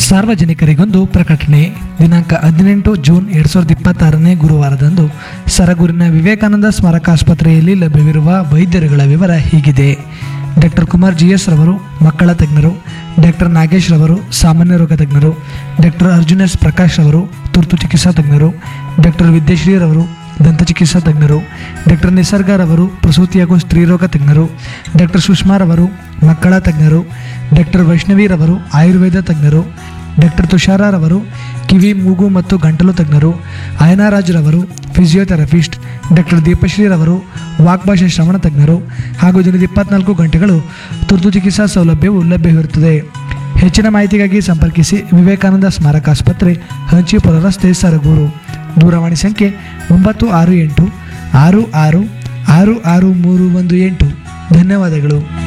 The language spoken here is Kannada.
ಸಾರ್ವಜನಿಕರಿಗೊಂದು ಪ್ರಕಟಣೆ ದಿನಾಂಕ ಹದಿನೆಂಟು ಜೂನ್ ಎರಡು ಸಾವಿರದ ಇಪ್ಪತ್ತಾರನೇ ಗುರುವಾರದಂದು ಸರಗೂರಿನ ವಿವೇಕಾನಂದ ಸ್ಮಾರಕಾಸ್ಪತ್ರೆಯಲ್ಲಿ ಲಭ್ಯವಿರುವ ವೈದ್ಯರುಗಳ ವಿವರ ಹೀಗಿದೆ ಡಾಕ್ಟರ್ ಕುಮಾರ್ ಜಿ ಎಸ್ ರವರು ಮಕ್ಕಳ ತಜ್ಞರು ಡಾಕ್ಟರ್ ನಾಗೇಶ್ ರವರು ಸಾಮಾನ್ಯ ರೋಗ ತಜ್ಞರು ಡಾಕ್ಟರ್ ಅರ್ಜುನ್ ಎಸ್ ಪ್ರಕಾಶ್ ರವರು ತುರ್ತು ಚಿಕಿತ್ಸಾ ತಜ್ಞರು ಡಾಕ್ಟರ್ ವಿದ್ಯಶ್ರೀ ರವರು ದಂತ ಚಿಕಿತ್ಸಾ ತಜ್ಞರು ಡಾಕ್ಟರ್ ನಿಸರ್ಗರವರು ಪ್ರಸೂತಿ ಹಾಗೂ ಸ್ತ್ರೀರೋಗ ತಜ್ಞರು ಡಾಕ್ಟರ್ ಸುಷ್ಮಾರವರು ಮಕ್ಕಳ ತಜ್ಞರು ಡಾಕ್ಟರ್ ವೈಷ್ಣವಿರವರು ಆಯುರ್ವೇದ ತಜ್ಞರು ಡಾಕ್ಟರ್ ತುಷಾರರವರು ಕಿವಿ ಮೂಗು ಮತ್ತು ಗಂಟಲು ತಜ್ಞರು ಅಯನಾರಾಜ್ರವರು ಫಿಸಿಯೋಥೆರಪಿಸ್ಟ್ ಡಾಕ್ಟರ್ ದೀಪಶ್ರೀರವರು ವಾಗ್ಭಾಷೆ ಶ್ರವಣ ತಜ್ಞರು ಹಾಗೂ ದಿನದ ಇಪ್ಪತ್ನಾಲ್ಕು ಗಂಟೆಗಳು ತುರ್ತು ಚಿಕಿತ್ಸಾ ಸೌಲಭ್ಯವು ಲಭ್ಯವಿರುತ್ತದೆ ಹೆಚ್ಚಿನ ಮಾಹಿತಿಗಾಗಿ ಸಂಪರ್ಕಿಸಿ ವಿವೇಕಾನಂದ ಸ್ಮಾರಕ ಆಸ್ಪತ್ರೆ ಹಂಚಿಪುರ ರಸ್ತೆ ಸರಗೂರು ದೂರವಾಣಿ ಸಂಖ್ಯೆ ಒಂಬತ್ತು ಆರು ಎಂಟು ಆರು ಆರು ಆರು ಆರು ಮೂರು ಒಂದು ಎಂಟು ಧನ್ಯವಾದಗಳು